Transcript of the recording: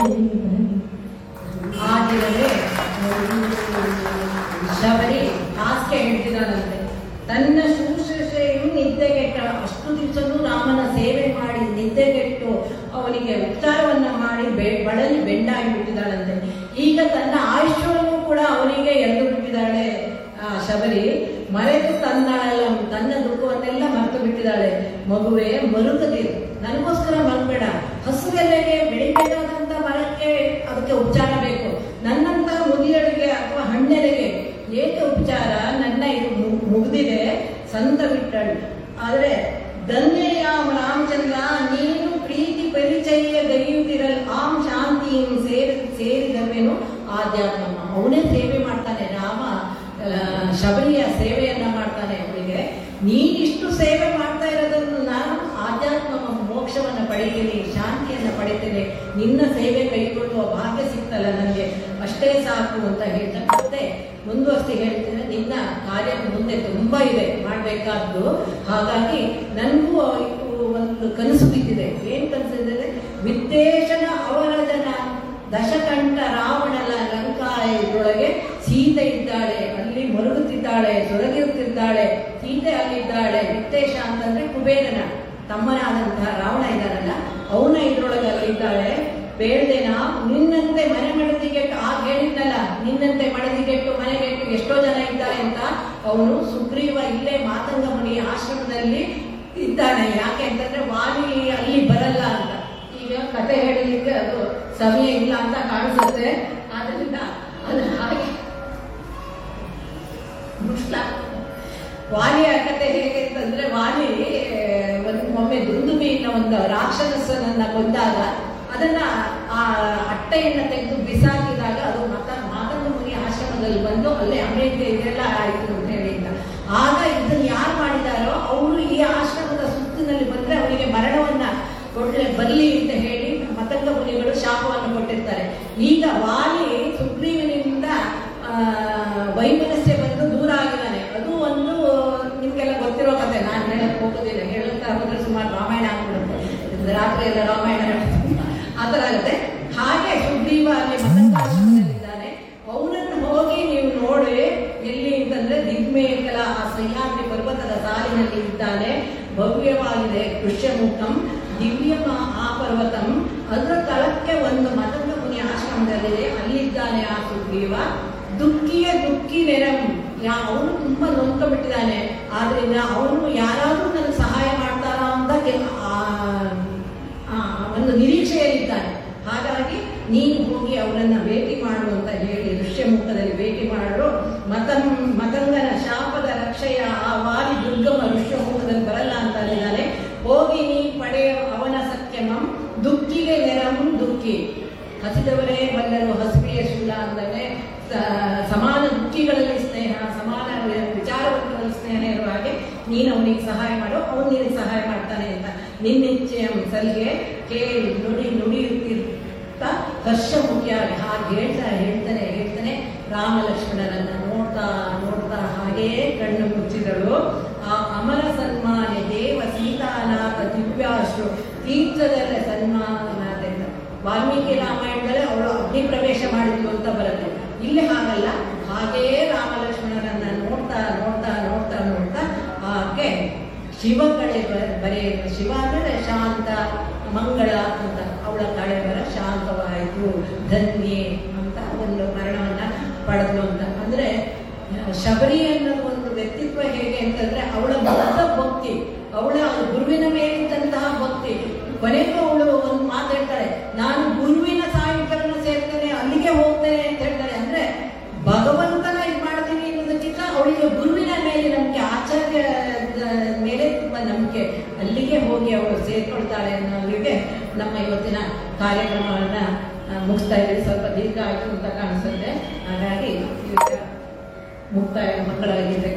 ಆ ದಿನವೇ ಶಬರಿ ಹಾಸ್ಯ ಹೇಳ್ತಿದ್ದಾಳಂತೆ ತನ್ನ ಶುಶ್ರೂಷೆಯನ್ನು ನಿದ್ದೆಗೆಟ್ಟ ಅಷ್ಟು ದಿವಸನೂ ರಾಮನ ಸೇವೆ ಮಾಡಿ ನಿದ್ದೆಗೆಟ್ಟು ಅವನಿಗೆ ಉಚ್ಚಾರವನ್ನ ಮಾಡಿ ಬೆ ಬಳಲಿ ಬೆಂಡಾಗಿ ಬಿಟ್ಟಿದ್ದಾಳಂತೆ ಈಗ ತನ್ನ ಆಯುಷ್ಯವನ್ನು ಕೂಡ ಅವನಿಗೆ ಎಳೆದು ಬಿಟ್ಟಿದ್ದಾಳೆ ಆ ಶಬರಿ ಮರೆತು ತನ್ನಳ ತನ್ನ ದುಃಖವನ್ನೆಲ್ಲ ಮರೆತು ಬಿಟ್ಟಿದ್ದಾಳೆ ಮಗುವೆ ಮರುಗದಿರು ನನಗೋಸ್ಕರ ಮಲ್ಬೇಡ ಹಸುವೆಲೆಗೆ ಬೆಳಿಬೇಕಾದಂತ ಮರಕ್ಕೆ ಅದಕ್ಕೆ ಉಪಚಾರ ಬೇಕು ನನ್ನಂತ ಮುದಿಯಳಿಗೆ ಅಥವಾ ಹಣ್ಣೆಲೆಗೆ ಏಕೆ ಉಪಚಾರ ನನ್ನ ಇದು ಮು- ಮುಗ್ದಿದೆ ಸಂತ ಬಿಟ್ಟಳು ಆದ್ರೆ ಧನ್ಯಯಾಮ ರಾಮಚಂದ್ರ ನೀನು ಪ್ರೀತಿ ಪರಿಚಯ ಗೈಯುತ್ತಿರಲು ಆಂ ಶಾಂತಿയും ಸೇರಿ ಸೇರಿದವೇನು ಆಧ್ಯಾತ್ಮ ಅವನೇ ಸೇವೆ ಮಾಡ್ತಾನೆ ರಾಮ ಆ, ಶಬರಿಯ ಸೇವೆಯನ್ನ ಮಾಡ್ತಾನೆ ಅವಳಿಗೆ ನೀನಿಷ್ಟು ಸೇವೆ ಮಾಡ್ತಾ ಇರೋದನ್ನು ನಾನು ಆಧ್ಯಾತ್ಮ ಮೋಕ್ಷವನ್ನ ಪಡೆಯುತ್ತೇನೆ ಶಾಂತಿಯನ್ನ ಪಡಿತೇನೆ ನಿನ್ನ ಸೇವೆ ಕೈಗೊಳ್ಳುವ ಭಾಗ್ಯ ಸಿಕ್ತಲ್ಲ ನನಗೆ ಅಷ್ಟೇ ಸಾಕು ಅಂತ ಹೇಳ್ತಾ ಮತ್ತೆ ಮುಂದುವರಿಸಿ ಹೇಳ್ತೇನೆ ನಿನ್ನ ಕಾರ್ಯ ಮುಂದೆ ತುಂಬಾ ಇದೆ ಮಾಡಬೇಕಾದ್ದು ಹಾಗಾಗಿ ನನಗೂ ಇದು ಒಂದು ಕನಸು ಬಿದ್ದಿದೆ ಏನ್ ಕನಸು ಇದೆ ವಿದ್ದೇಶನ ಅವರ ಜನ ದಶಕಂಠ ರಾವಣನ ಲಂಕಾ ಇದರೊಳಗೆ ಸೀತೆ ಇದ್ದಾಳೆ ಅಲ್ಲಿ ಮರುಗುತ್ತಿದ್ದಾಳೆ ಸೊರಗಿರುತ್ತಿದ್ದಾಳೆ ಸೀತೆ ಅಲ್ಲಿದ್ದಾಳೆ ವಿತ್ತೇಶ ಅಂತಂದ್ರೆ ಕುಬೇರನ ತಮ್ಮನಾದಂತಹ ರಾವಣ ಇದ್ದಾನಲ್ಲ ಅವನ ಇದ್ರೊಳಗೆ ಅಲ್ಲಿದ್ದಾಳೆ ಬೇಡ್ದೇನ ನಿನ್ನಂತೆ ಮನೆ ಮಡದಿಗೆಟ್ಟು ಆಗ ಹೇಳಿದ್ನಲ್ಲ ನಿನ್ನಂತೆ ಮಡದಿಗೆಟ್ಟು ಮನೆಗೆಟ್ಟು ಎಷ್ಟೋ ಜನ ಇದ್ದಾರೆ ಅಂತ ಅವನು ಸುಗ್ರೀವ ಇಲ್ಲೇ ಮಾತಂಗ ಮುನಿ ಆಶ್ರಮದಲ್ಲಿ ಇದ್ದಾನೆ ಯಾಕೆ ಅಂತಂದ್ರೆ ವಾಲಿ ಅಲ್ಲಿ ಬರಲ್ಲ ಅಂತ ಈಗ ಕತೆ ಹೇಳಲಿಕ್ಕೆ ಅದು ಸಮಯ ಇಲ್ಲ ಅಂತ ಕಾಣಿಸುತ್ತೆ ಆದ್ರಿಂದ ಅದು ಹಾಗೆ ಮುಗಿಸ್ಲಾ? ವಾಲಿಯ ಕತೆ ಹೇಗೆ ಅಂತಂದ್ರೆ ವಾಲಿ ಒಂದು ಒಮ್ಮೆ ದುಂದುಬಿನ ಒಂದು ರಾಕ್ಷಸನನ್ನ ಕೊಂದಾಗ ಅದನ್ನ ಆ ಅಟ್ಟೆಯನ್ನ ತೆಗೆದು ಬಿಸಾಕಿದಾಗ ಅದು ಮತ ಮಾತಂಗ ಮುನಿ ಆಶ್ರಮದಲ್ಲಿ ಬಂದು ಅಲ್ಲೇ ಅಮೆರಿಕ ಇದೆಲ್ಲ ಆಯ್ತು ಅಂತ ಹೇಳಿದ್ದ ಆಗ ಇದನ್ನ ಯಾರು ಮಾಡಿದಾರೋ ಅವರು ಈ ಆಶ್ರಮದ ಸುತ್ತಿನಲ್ಲಿ ಬಂದ್ರೆ ಅವರಿಗೆ ಮರಣವನ್ನ ಕೊಡ್ಲೆ ಬರ್ಲಿ ಅಂತ ಹೇಳಿ ಮತಂಗ ಮುನಿಗಳು ಶಾಪವನ್ನು ಕೊಟ್ಟಿರ್ತಾರೆ ಈಗ ವಾಲಿ ಸುಗ್ರೀವನಿಂದ ಆ, ವೈಮನಸ್ಯ ಬಂದು ದೂರ ಆಗಿದ್ದಾನೆ ಅದು ಒಂದು ನಿಮ್ಗೆಲ್ಲ ಗೊತ್ತಿರೋ ಕತೆ ನಾನು ಹೇಳಕ್ ಹೋಗೋದಿಲ್ಲ ಹೇಳುತ್ತಾ ಹೋದ್ರೆ ಸುಮಾರು ರಾಮಾಯಣ ಆಗ್ಬಿಡುತ್ತೆ ಇದು ರಾತ್ರಿ ಎಲ್ಲ ರಾಮಾಯಣ ಆ ಥರ ಆಗುತ್ತೆ ಹಾಗೆ ಸುಗ್ರೀವ ಅಲ್ಲಿ ಮತಂಗಾಶ್ರಮದಲ್ಲಿದ್ದಾನೆ ಅವನನ್ನು ಹೋಗಿ ನೀವು ನೋಡಿ ಎಲ್ಲಿ ಅಂತಂದ್ರೆ ದಿಗ್ಮೇಕಲ ಆ ಸಹ್ಯಾದ್ರಿ ಪರ್ವತದ ಸಾಲಿನಲ್ಲಿ ಇದ್ದಾನೆ ಭವ್ಯವಾಗಿದೆ ಕೃಷ್ಯಮುಖಂ ದಿವ್ಯಮ ಆ ಪರ್ವತಂ ಅದರ ತಳಕ್ಕೆ ಒಂದು ಮತಂಗ ಮುನಿ ಆಶ್ರಮದಲ್ಲಿದೆ ಅಲ್ಲಿದ್ದಾನೆ ಆ ಸುಗ್ರೀವ ದುಃಖಿಯ ದುಃಖಿ ನೆರಂ ಯಾ ಅವನು ತುಂಬಾ ನೊಂದ್ಕೊಂಡ್ಬಿಟ್ಟಿದ್ದಾನೆ ಆದ್ರಿಂದ ಅವನು ಯಾರಾದ್ರೂ ನನಗೆ ಸಹಾಯ ಮಾಡ್ತಾರಾ ಅಂತ ಕೆ- ಆ- ಆ ಒಂದು ನಿರೀಕ್ಷೆಯಲ್ಲಿದ್ದಾನೆ ಹಾಗಾಗಿ ನೀನು ಹೋಗಿ ಅವರನ್ನ ಭೇಟಿ ಮಾಡು ಅಂತ ಹೇಳಿ ಋಷ್ಯಮುಖದಲ್ಲಿ ಭೇಟಿ ಮಾಡಲು ಮತಂ ಮತಂಗನ ಶಾಪದ ರಕ್ಷೆಯ ಆ ವಾಲಿ ದುರ್ಗಮ ಋಷ್ಯಮುಖದಲ್ಲಿ ಬರಲ್ಲ ಅಂತ ಹೇಳಿದ್ದಾನೆ ಹೋಗಿ ನೀ ಪಡೆಯ ಅವನ ಸತ್ಯಮಂ ದುಃಖಿಗೆ ನೆರಂ ದುಃಖಿ ಹಸಿದವರೇ ಬಲ್ಲರು ಹಸಿವೆಯ ಸುಳ್ಳ ಅಂದರೆ ಸ- ಸಮಾನ ದುಃಖಿಗಳಲ್ಲಿ ಸ್ನೇಹ ಸಮಾನ ವಿಚಾರವಂತರಲ್ಲಿ ಸ್ನೇಹ ಇರುವ ಹಾಗೆ ನೀನು ಅವನಿಗೆ ಸಹಾಯ ಮಾಡು ಅವನು ನಿನಗೆ ಸಹಾಯ ಮಾಡ್ತಾನೆ ಅಂತ ನಿನ್ನಿಚ್ಛೆಯ ಸಲಿಗೆ ಕೇಳಿ ನುಡಿ ನುಡಿಯುತ್ತಿರ್ತಾ ಹರ್ಷ ಮುಖ್ಯಾಗಿ ಹಾಗೆ ಹೇಳ್ತಾ ಹೇಳ್ತಾನೆ ಹೇಳ್ತಾನೆ ರಾಮ ಲಕ್ಷ್ಮಣರನ್ನ ನೋಡ್ತಾ ನೋಡ್ತಾ ಹಾಗೇ ಕಣ್ಣು ಮುಚ್ಚಿದಳು ಆ ಅಮರ ಸನ್ಮಾನ ದೇವ ಸೀತಾನಾಥ ದಿವ್ಯಾಶ್ರು ತೀರ್ಥದಲ್ಲೇ ಸನ್ಮಾನನಾಥ ಅಂತ ವಾಲ್ಮೀಕಿ ರಾಮಾಯಣದಲ್ಲಿ ಅವಳು ಅಗ್ನಿ ಪ್ರವೇಶ ಮಾಡಿದ್ಲು ಅಂತ ಬರುತ್ತೆ ಇಲ್ಲಿ ಹಾಗಲ್ಲ ಹಾಗೇ ರಾಮ ಲಕ್ಷ್ಮಣರನ್ನ ನೋಡ್ತಾ ನೋಡ್ತಾ ನೋಡ್ತಾ ನೋಡ್ತಾ ಆಕೆ ಶಿವ ಕಡೆ ಬ- ಬರೆಯ ಶಿವ ಅಂದರೆ ಶಾಂತ ಮಂಗಳ ಅಂತ ಅವಳ ಕಡೆ ಬರ ಶಾಂತವಾಯಿತು ಧನ್ಯೆ ಅಂತ ಒಂದು ಮರಣವನ್ನ ಪಡೆದ್ಲು ಅಂತ ಅಂದ್ರೆ ಶಬರಿ ಅನ್ನೋದು ಒಂದು ವ್ಯಕ್ತಿತ್ವ ಹೇಗೆ ಅಂತಂದ್ರೆ ಅವಳ ಮೊದಲ ಭಕ್ತಿ ಅವಳ ಗುರುವಿನ ಮೇಲಿದ್ದಂತಹ ಭಕ್ತಿ ಕೊನೆಗೂ ಅವಳು ಒಂದು ಮಾತು ಹೇಳ್ತಾಳೆ ನಾನು ಗುರುವಿನ ಸಾಯುಜ್ಯವನ್ನು ಸೇರ್ತೇನೆ ಅಲ್ಲಿಗೆ ಹೋಗ್ತೇನೆ ಅಂತ ಹೇಳ್ತಾಳೆ ಅಂದ್ರೆ ಭಗವಂತನ ಇದು ಮಾಡ್ತೀನಿ ಅನ್ನೋದಕ್ಕಿಂತ ಅವಳಿಗೆ ಗುರುವಿನ ಮೇಲೆ ನಂಬಿಕೆ ಆಚಾರ್ಯದ ಮೇಲೆ ತುಂಬಾ ನಂಬಿಕೆ ಅಲ್ಲಿಗೆ ಹೋಗಿ ಅವಳು ಸೇರ್ಕೊಳ್ತಾಳೆ ಅನ್ನೋರಿಗೆ ನಮ್ಮ ಇವತ್ತಿನ ಕಾರ್ಯಕ್ರಮವನ್ನ ಆ, ಮುಗಿಸ್ತಾ ಇದ್ದೀವಿ ಸ್ವಲ್ಪ ದೀರ್ಘ ಆಯ್ತು ಅಂತ ಕಾಣಿಸುತ್ತೆ ಹಾಗಾಗಿ ಈಗ ಮುಕ್ತಾಯ ಮಂಗಳ ಗೀತೆ